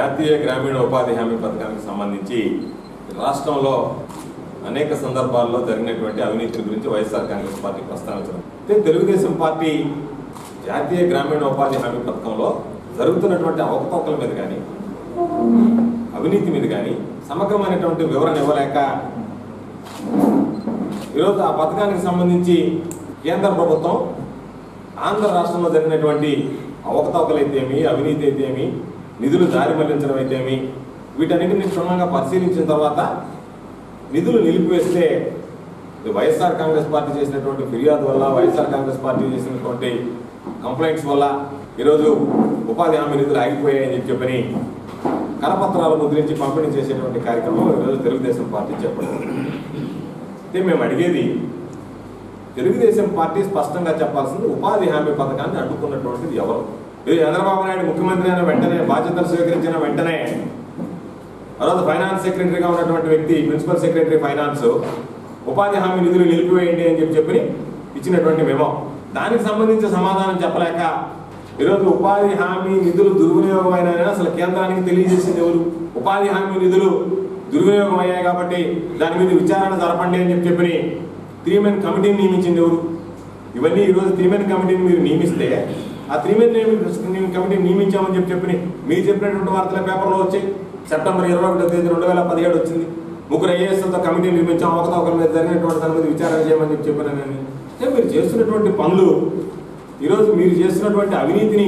జాతీయ గ్రామీణ ఉపాధి హామీ పథకానికి సంబంధించి రాష్ట్రంలో అనేక సందర్భాల్లో జరిగినటువంటి అవినీతి గురించి వైఎస్ఆర్ కాంగ్రెస్ పార్టీ ప్రస్తావించడం అయితే తెలుగుదేశం పార్టీ జాతీయ గ్రామీణ ఉపాధి హామీ పథకంలో జరుగుతున్నటువంటి అవకతవకల మీద కానీ అవినీతి మీద కానీ సమగ్రమైనటువంటి వివరణ ఇవ్వలేక ఈరోజు ఆ పథకానికి సంబంధించి కేంద్ర ప్రభుత్వం ఆంధ్ర రాష్ట్రంలో జరిగినటువంటి అవకతవకలు అయితేమి అవినీతి అయితేమి నిధులు దారి మళ్లించడం అయితేమి వీటన్నిటిని క్షుణ్ణంగా పరిశీలించిన తర్వాత నిధులు నిలిపివేస్తే ఇది వైఎస్ఆర్ కాంగ్రెస్ పార్టీ చేసినటువంటి ఫిర్యాదు వల్ల వైఎస్ఆర్ కాంగ్రెస్ పార్టీ చేసినటువంటి కంప్లైంట్స్ వల్ల ఈరోజు ఉపాధి హామీ నిధులు ఆగిపోయాయని చెప్పి చెప్పని కరపత్రాలు ముద్రించి పంపిణీ చేసేటువంటి కార్యక్రమం ఈరోజు తెలుగుదేశం పార్టీ చెప్పడం అయితే మేము అడిగేది తెలుగుదేశం పార్టీ స్పష్టంగా చెప్పాల్సింది ఉపాధి హామీ పథకాన్ని అడ్డుకున్నటువంటిది ఎవరు ఇది చంద్రబాబు నాయుడు ముఖ్యమంత్రి అయిన వెంటనే బాధ్యతలు స్వీకరించిన వెంటనే ఆ రోజు ఫైనాన్స్ సెక్రటరీగా ఉన్నటువంటి వ్యక్తి ప్రిన్సిపల్ సెక్రటరీ ఫైనాన్స్ ఉపాధి హామీ నిధులు నిలిపివేయండి అని చెప్పి చెప్పి ఇచ్చినటువంటి మెమో దానికి సంబంధించి సమాధానం చెప్పలేక ఈరోజు ఉపాధి హామీ నిధులు దుర్వినియోగం అయినా అసలు కేంద్రానికి తెలియజేసింది ఎవరు ఉపాధి హామీ నిధులు దుర్వినియోగం అయ్యాయి కాబట్టి దాని మీద విచారణ జరపండి అని చెప్పి చెప్పి త్రీ మెన్ కమిటీని నియమించింది ఎవరు ఇవన్నీ ఈరోజు త్రీ మెన్ కమిటీని మీరు నియమిస్తే ఆ త్రీ మెన్ కమిటీని నియమించామని చెప్పి చెప్పి మీరు చెప్పినటువంటి వార్తల పేపర్లో వచ్చాయి సెప్టెంబర్ ఇరవై ఒకటో తేదీ రెండు వేల పదిహేడు వచ్చింది ముగ్గురు ఐఏఎస్లతో కమిటీ నిర్మించాం అవకతవకల మీద జరిగినటువంటి దాని మీద విచారణ చేయమని చెప్పి చెప్పానని అంటే మీరు చేస్తున్నటువంటి పనులు ఈరోజు మీరు చేస్తున్నటువంటి అవినీతిని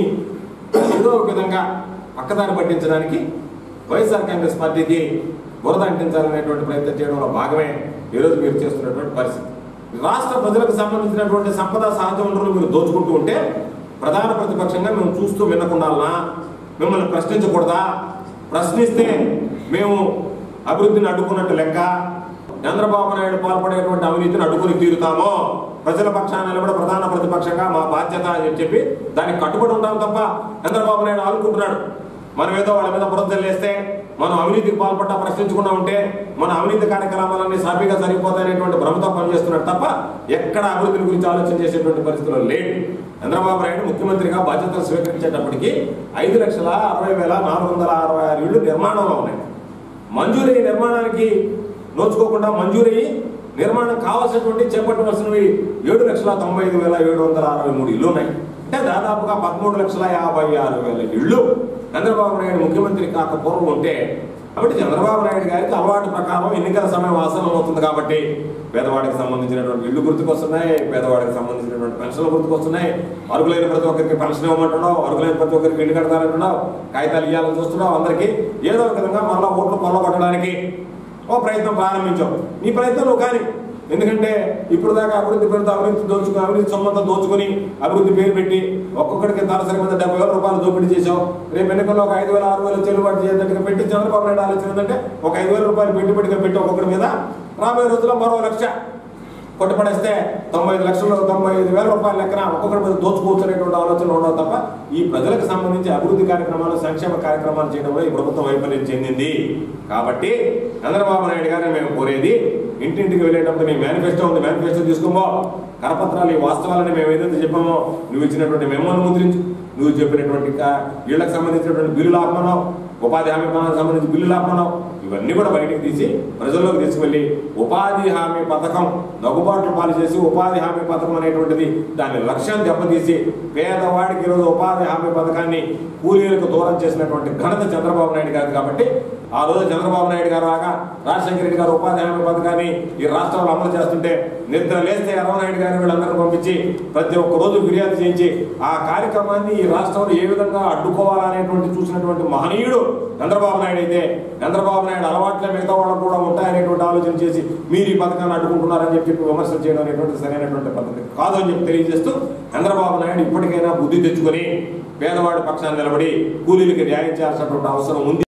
ఏదో ఒక విధంగా పక్కదారి పట్టించడానికి వైఎస్ఆర్ కాంగ్రెస్ పార్టీకి బురద అంటించాలనేటువంటి ప్రయత్నం చేయడంలో భాగమే ఈరోజు మీరు చేస్తున్నటువంటి పరిస్థితి రాష్ట్ర ప్రజలకు సంబంధించినటువంటి సంపద సహజ వనరులు మీరు దోచుకుంటూ ఉంటే ప్రధాన ప్రతిపక్షంగా మేము చూస్తూ వినకుండాలనా మిమ్మల్ని ప్రశ్నించకూడదా ప్రశ్నిస్తే మేము అభివృద్ధిని అడ్డుకున్నట్టు లెక్క చంద్రబాబు నాయుడు పాల్పడేటువంటి అవినీతిని అడ్డుకుని తీరుతాము ప్రజల పక్షాన నిలబడి ప్రధాన ప్రతిపక్షంగా మా బాధ్యత అని చెప్పి దానికి కట్టుబడి ఉంటాం తప్ప చంద్రబాబు నాయుడు ఆడుకుంటున్నాడు మనం ఏదో వాళ్ళ మీద బురదలేస్తే మనం అవినీతికి పాల్పడ్డా ప్రశ్నించకుండా ఉంటే మన అవినీతి కార్యక్రమాలన్నీ సాఫీగా సరిపోతాయనేటువంటి భ్రమతో పనిచేస్తున్నాడు తప్ప ఎక్కడ అభివృద్ధి గురించి ఆలోచన చేసేటువంటి పరిస్థితుల్లో లేడు చంద్రబాబు నాయుడు ముఖ్యమంత్రిగా బాధ్యతలు స్వీకరించేటప్పటికి ఐదు లక్షల అరవై వేల నాలుగు వందల అరవై ఆరు ఇళ్ళు నిర్మాణంలో ఉన్నాయి మంజూరయ్యే నిర్మాణానికి నోచుకోకుండా మంజూరయ్యి నిర్మాణం కావాల్సినటువంటి చేపట్టవలసినవి ఏడు లక్షల తొంభై ఐదు వేల ఏడు వందల అరవై మూడు ఇళ్ళు ఉన్నాయి అంటే దాదాపుగా పదమూడు లక్షల యాభై ఆరు వేల ఇళ్ళు చంద్రబాబు నాయుడు ముఖ్యమంత్రి కాక పూర్వం ఉంటే కాబట్టి చంద్రబాబు నాయుడు గారికి అలవాటు ప్రకారం ఎన్నికల సమయం ఆసనం అవుతుంది కాబట్టి పేదవాడికి సంబంధించినటువంటి ఇళ్ళు గుర్తుకొస్తున్నాయి పేదవాడికి సంబంధించినటువంటి పెన్షన్లు గుర్తుకొస్తున్నాయి అరుగులైన ప్రతి ఒక్కరికి పెన్షన్ ఇవ్వమంటున్నావు అరుగులైన ప్రతి ఒక్కరికి ఇల్లు కడతానంటున్నావు కాగితాలు ఇవ్వాలని చూస్తున్నావు అందరికీ ఏదో ఒక విధంగా మళ్ళా ఓట్లు కొల్లగొట్టడానికి ఓ ప్రయత్నం ప్రారంభించాం నీ ప్రయత్నం నువ్వు కానీ ఎందుకంటే ఇప్పుడు దాకా అభివృద్ధి పేరుతో అవినీతి దోచుకుని అవినీతి సొమ్మంతా దోచుకుని అభివృద్ధి పేరు పెట్టి ఒక్కొక్కడికి తలసరి మీద డెబ్బై వేల రూపాయలు దోపిడీ చేసావు రేపు ఎన్నికల్లో ఒక ఐదు వేల ఆరు వేలు చెల్లుబాటు చేసేట్టుగా పెట్టి చంద్రబాబు నాయుడు ఆలోచన ఏంటంటే ఒక ఐదు వేల రూపాయలు పెట్టుబడిగా పెట్టి ఒక్కొక్కడి మీద రాబోయే రోజుల్లో మరో లక్ష కొట్టుపడేస్తే తొంభై ఐదు లక్షలు తొంభై ఐదు వేల రూపాయల లెక్కన ఒక్కొక్కరి మీద దోచుకోవచ్చు అనేటువంటి ఆలోచన ఉండవు తప్ప ఈ ప్రజలకు సంబంధించి అభివృద్ధి కార్యక్రమాలు సంక్షేమ కార్యక్రమాలు చేయడంలో ఈ ప్రభుత్వం వైఫల్యం చెందింది కాబట్టి చంద్రబాబు నాయుడు గారిని మేము కోరేది ఇంటింటికి వెళ్ళేటప్పుడు నీ మేనిఫెస్టో ఉంది మేనిఫెస్టో తీసుకోమో కరపత్రాలు ఈ వాస్తవాలని మేము ఏదైతే చెప్పామో నువ్వు ఇచ్చినటువంటి మెమోను ముద్రించు నువ్వు చెప్పినటువంటి కా- వీళ్ళకి సంబంధించినటువంటి బిల్లులు ఆపమన్నావు ఉపాధి హామీ పథకానికి సంబంధించి బిల్లులు ఆపమన్నావు ఇవన్నీ కూడా బయటకు తీసి ప్రజల్లోకి తీసుకువెళ్ళి ఉపాధి హామీ పథకం దగ్గుబాట్లు పాలు చేసి ఉపాధి హామీ పథకం అనేటువంటిది దాని లక్ష్యం దెబ్బతీసి పేదవాడికి ఈరోజు ఉపాధి హామీ పథకాన్ని కూలీలకు దూరం చేసినటువంటి ఘనత చంద్రబాబు నాయుడు గారిది కాబట్టి ఆ రోజు చంద్రబాబు నాయుడు గారు రాగా రాజశేఖర రెడ్డి గారు ఉపాధి హామీ పథకాన్ని ఈ రాష్ట్రంలో అమలు చేస్తుంటే నిద్ర లేస్తే నాయుడు గారిని వీళ్ళందరినీ పంపించి ప్రతి ఒక్క రోజు ఫిర్యాదు చేయించి ఆ కార్యక్రమాన్ని ఈ రాష్ట్రంలో ఏ విధంగా అడ్డుకోవాలనేటువంటి చూసినటువంటి మహనీయుడు చంద్రబాబు నాయుడు అయితే చంద్రబాబు నాయుడు అలవాట్లే మిగతా వాళ్ళకు కూడా ఉంటాయనేటువంటి ఆలోచన చేసి మీరు ఈ పథకాన్ని అడ్డుకుంటున్నారని చెప్పి చెప్పి విమర్శలు చేయడం అనేటువంటి సరైనటువంటి పద్ధతి కాదు అని చెప్పి తెలియజేస్తూ చంద్రబాబు నాయుడు ఇప్పటికైనా బుద్ధి తెచ్చుకొని పేదవాడి పక్షాన్ని నిలబడి కూలీలకి న్యాయం చేయాల్సినటువంటి అవసరం ఉంది